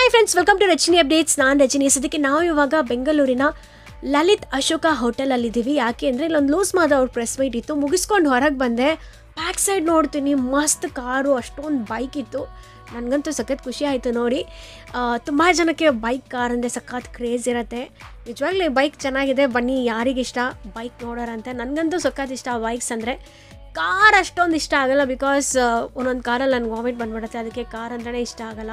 hi friends welcome to Rachani updates ನಾನು ರಚನಿ ಸದ್ಯಕ್ಕೆ ನಾವು ಇವಾಗ ಬೆಂಗಳೂರಿನ ಲಲಿತ್ ಅಶೋಕ ಹೋಟೆಲಲ್ಲಿದ್ದೀವಿ ಯಾಕೆ ಅಂದರೆ ಇಲ್ಲೊಂದು ಲೂಸ್ ಮಾದ ಅವ್ರ ಪ್ರೆಸ್ ಮೀಟ್ ಇತ್ತು ಮುಗಿಸ್ಕೊಂಡು ಹೊರಗೆ ಬಂದೆ ಬ್ಯಾಕ್ ಸೈಡ್ ನೋಡ್ತೀನಿ ಮಸ್ತ್ ಕಾರು ಅಷ್ಟೊಂದು ಬೈಕ್ ಇತ್ತು ನನಗಂತೂ ಸಖತ್ ಖುಷಿ ಆಯಿತು ನೋಡಿ ತುಂಬ ಜನಕ್ಕೆ ಬೈಕ್ ಕಾರ್ ಅಂದರೆ ಸಖತ್ ಕ್ರೇಜ್ ಇರುತ್ತೆ ನಿಜವಾಗ್ಲೂ ಬೈಕ್ ಚೆನ್ನಾಗಿದೆ ಬನ್ನಿ ಯಾರಿಗಿಷ್ಟ ಬೈಕ್ ನೋಡೋರಂತೆ ನನಗಂತೂ ಸಖತ್ ಇಷ್ಟ ಬೈಕ್ಸ್ ಅಂದರೆ ಕಾರ್ ಅಷ್ಟೊಂದು ಇಷ್ಟ ಆಗಲ್ಲ ಬಿಕಾಸ್ ಒಂದೊಂದು ಕಾರಲ್ಲಿ ನನಗೆ ವಾಮಿಟ್ ಬಂದ್ಬಿಡುತ್ತೆ ಅದಕ್ಕೆ ಕಾರ್ ಅಂದ್ರೇ ಇಷ್ಟ ಆಗಲ್ಲ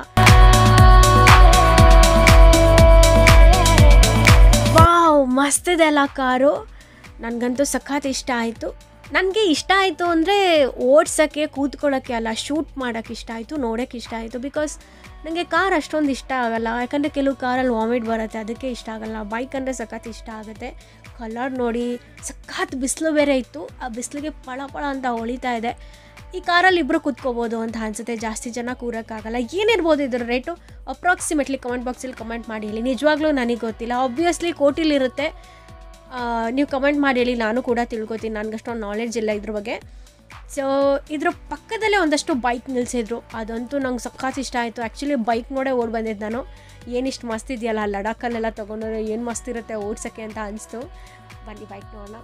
ವಾವ್ ಮಸ್ತ್ ಇದೆ ಅಲ್ಲ ಕಾರು ನನಗಂತೂ ಸಖತ್ ಇಷ್ಟ ಆಯಿತು ನನಗೆ ಇಷ್ಟ ಆಯಿತು ಅಂದರೆ ಓಡ್ಸೋಕ್ಕೆ ಕೂತ್ಕೊಳ್ಳೋಕ್ಕೆ ಅಲ್ಲ ಶೂಟ್ ಮಾಡೋಕ್ಕೆ ಇಷ್ಟ ಆಯಿತು ನೋಡೋಕ್ಕೆ ಇಷ್ಟ ಆಯಿತು ಬಿಕಾಸ್ ನನಗೆ ಕಾರ್ ಅಷ್ಟೊಂದು ಇಷ್ಟ ಆಗಲ್ಲ ಯಾಕಂದರೆ ಕೆಲವು ಕಾರಲ್ಲಿ ವಾಮಿಟ್ ಬರುತ್ತೆ ಅದಕ್ಕೆ ಇಷ್ಟ ಆಗಲ್ಲ ಬೈಕ್ ಅಂದರೆ ಸಖತ್ ಇಷ್ಟ ಆಗುತ್ತೆ ಕಲರ್ ನೋಡಿ ಸಖತ್ ಬಿಸಿಲು ಬೇರೆ ಇತ್ತು ಆ ಬಿಸಿಲಿಗೆ ಪಳ ಪಳ ಅಂತ ಹೊಳಿತಾ ಇದೆ ಈ ಕಾರಲ್ಲಿ ಇಬ್ಬರು ಕೂತ್ಕೋಬೋದು ಅಂತ ಅನಿಸುತ್ತೆ ಜಾಸ್ತಿ ಜನ ಕೂರೋಕ್ಕಾಗಲ್ಲ ಏನಿರ್ಬೋದು ಇದ್ರ ರೇಟು ಅಪ್ರಾಕ್ಸಿಮೇಟ್ಲಿ ಕಮೆಂಟ್ ಬಾಕ್ಸಲ್ಲಿ ಕಮೆಂಟ್ ಮಾಡಿ ಹೇಳಿ ನಿಜವಾಗ್ಲೂ ನನಗೆ ಗೊತ್ತಿಲ್ಲ ಆಬ್ವಿಯಸ್ಲಿ ಕೋಟಿಲಿರುತ್ತೆ ನೀವು ಕಮೆಂಟ್ ಮಾಡಿ ಹೇಳಿ ನಾನು ಕೂಡ ತಿಳ್ಕೊತೀನಿ ನನಗಷ್ಟೊಂದು ನಾಲೆಡ್ಜ್ ಇಲ್ಲ ಇದ್ರ ಬಗ್ಗೆ ಸೊ ಇದ್ರ ಪಕ್ಕದಲ್ಲೇ ಒಂದಷ್ಟು ಬೈಕ್ ನಿಲ್ಲಿಸಿದ್ರು ಅದಂತೂ ನಂಗೆ ಸಖತ್ ಇಷ್ಟ ಆಯಿತು ಆ್ಯಕ್ಚುಲಿ ಬೈಕ್ ನೋಡೇ ಓಡ್ ಬಂದಿದ್ದು ನಾನು ಏನಿಷ್ಟು ಮಸ್ತ್ ಇದೆಯಲ್ಲ ಲಡಾಖಲ್ಲೆಲ್ಲ ತೊಗೊಂಡ್ರೆ ಏನು ಮಸ್ತ್ ಇರುತ್ತೆ ಓಡ್ಸೋಕ್ಕೆ ಅಂತ ಅನಿಸ್ತು ಬನ್ನಿ ಬೈಕ್ ನೋಡೋಣ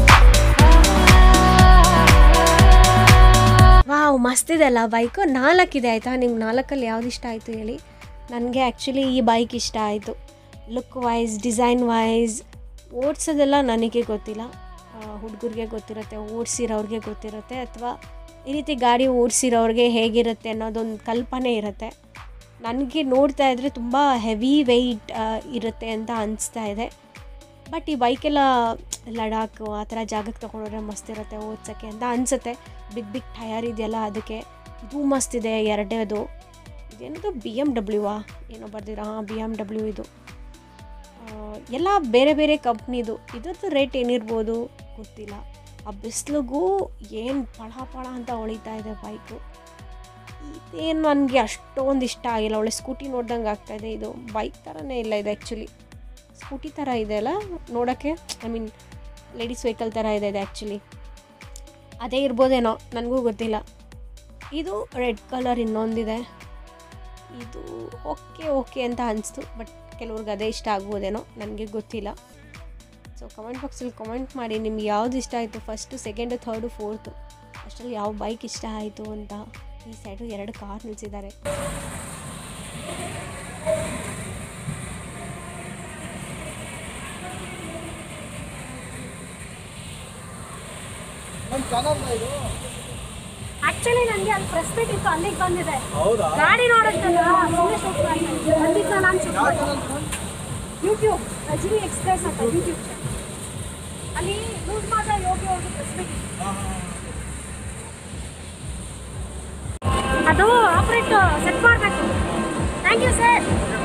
ವಾವ್ ಮಸ್ತಿದೆ ಅಲ್ಲ ಬೈಕು ನಾಲ್ಕಿದೆ ಆಯಿತಾ ನಿಮ್ಗೆ ನಾಲ್ಕಲ್ಲಿ ಯಾವ್ದು ಇಷ್ಟ ಆಯಿತು ಹೇಳಿ ನನಗೆ ಆ್ಯಕ್ಚುಲಿ ಈ ಬೈಕ್ ಇಷ್ಟ ಆಯಿತು ಲುಕ್ ವೈಸ್ ಡಿಸೈನ್ ವೈಸ್ ಓಡಿಸೋದೆಲ್ಲ ನನಗೆ ಗೊತ್ತಿಲ್ಲ ಹುಡುಗರಿಗೆ ಗೊತ್ತಿರುತ್ತೆ ಓಡಿಸಿರೋರಿಗೆ ಗೊತ್ತಿರುತ್ತೆ ಅಥವಾ ಈ ರೀತಿ ಗಾಡಿ ಓಡಿಸಿರೋರಿಗೆ ಹೇಗಿರುತ್ತೆ ಅನ್ನೋದೊಂದು ಕಲ್ಪನೆ ಇರುತ್ತೆ ನನಗೆ ನೋಡ್ತಾ ಇದ್ದರೆ ತುಂಬ ಹೆವಿ ವೆಯ್ಟ್ ಇರುತ್ತೆ ಅಂತ ಅನಿಸ್ತಾ ಇದೆ ಬಟ್ ಈ ಬೈಕೆಲ್ಲ ಲಡಾಖ್ ಆ ಥರ ಜಾಗಕ್ಕೆ ತೊಗೊಂಡೋದ್ರೆ ಮಸ್ತ್ ಇರುತ್ತೆ ಓದ್ಸೋಕ್ಕೆ ಅಂತ ಅನಿಸುತ್ತೆ ಬಿಗ್ ಬಿಗ್ ಟಯರ್ ಇದೆಯಲ್ಲ ಅದಕ್ಕೆ ಇದು ಮಸ್ತ್ ಇದೆ ಎರಡೇದು ಇದೇನದು ಬಿ ಎಮ್ ಡಬ್ಲ್ಯೂವಾ ಏನೋ ಬರ್ದಿರ ಹಾಂ ಬಿ ಎಮ್ ಡಬ್ಲ್ಯೂ ಇದು ಆ, ಎಲ್ಲ ಬೇರೆ ಬೇರೆ ಕಂಪ್ನಿದು ಇದ್ರದ್ದು ರೇಟ್ ಏನಿರ್ಬೋದು ಗೊತ್ತಿಲ್ಲ ಆ ಬಿಸಿಲಿಗೂ ಏನು ಪಳ ಪಳ ಅಂತ ಹೊಳಿತಾ ಇದೆ ಬೈಕು ಇದೇನು ನನಗೆ ಅಷ್ಟೊಂದು ಇಷ್ಟ ಆಗಿಲ್ಲ ಒಳ್ಳೆ ಸ್ಕೂಟಿ ನೋಡ್ದಂಗೆ ಆಗ್ತಾಯಿದೆ ಇದು ಬೈಕ್ ಥರನೇ ಇಲ್ಲ ಇದು ಆ್ಯಕ್ಚುಲಿ ಸ್ಕೂಟಿ ಥರ ಇದೆ ಅಲ್ಲ ನೋಡೋಕ್ಕೆ ಐ ಮೀನ್ ಲೇಡೀಸ್ ವೆಹಿಕಲ್ ಥರ ಇದೆ ಇದು ಆ್ಯಕ್ಚುಲಿ ಅದೇ ಇರ್ಬೋದೇನೋ ನನಗೂ ಗೊತ್ತಿಲ್ಲ ಇದು ರೆಡ್ ಕಲರ್ ಇನ್ನೊಂದಿದೆ ಇದು ಓಕೆ ಓಕೆ ಅಂತ ಅನಿಸ್ತು ಬಟ್ ಕೆಲವ್ರಿಗೆ ಅದೇ ಇಷ್ಟ ಆಗ್ಬೋದೇನೋ ನನಗೆ ಗೊತ್ತಿಲ್ಲ ಸೊ ಕಮೆಂಟ್ ಬಾಕ್ಸಲ್ಲಿ ಕಮೆಂಟ್ ಮಾಡಿ ನಿಮ್ಗೆ ಯಾವ್ದು ಇಷ್ಟ ಆಯಿತು ಫಸ್ಟು ಸೆಕೆಂಡು ಥರ್ಡು ಫೋರ್ತು ಅಷ್ಟರಲ್ಲಿ ಯಾವ ಬೈಕ್ ಇಷ್ಟ ಆಯಿತು ಅಂತ ಈ ಸೈಡು ಎರಡು ಕಾರ್ ನಿಲ್ಲಿಸಿದ್ದಾರೆ ಆಕ್ಚುಲಿ ನನಗೆ ಅಲ್ಲಿ ಪ್ರೆಸ್ ಮೀಟ್ ಇತ್ತು ಅಲ್ಲಿಗೆ ಬಂದಿದೆ ಹೌದಾ ಗಾಡಿ ನೋಡುತ್ತಲ್ಲ ಸುಮ್ಮನೆ ಶೂಟ್ ಮಾಡ್ತೀನಿ ಬಂದಿದ್ದು ನಾನು ಶೂಟ್ ಮಾಡ್ತೀನಿ ಯೂಟ್ಯೂಬ್ ರಜನಿ ಎಕ್ಸ್ಪ್ರೆಸ್ ಅಂತ ಯೂಟ್ಯೂಬ್ ಅಲ್ಲಿ ಯೂಸ್ ಮಾಡಿದ ಯೋಗಿ ಅವ್ರದ್ದು ಪ್ರೆಸ್ ಮೀಟ್ ಅದು ಆಪ್ರೇಟ್ ಸೆಟ್ ಮಾಡಬೇಕು ಥ್ಯಾಂಕ್ ಯು ಸರ್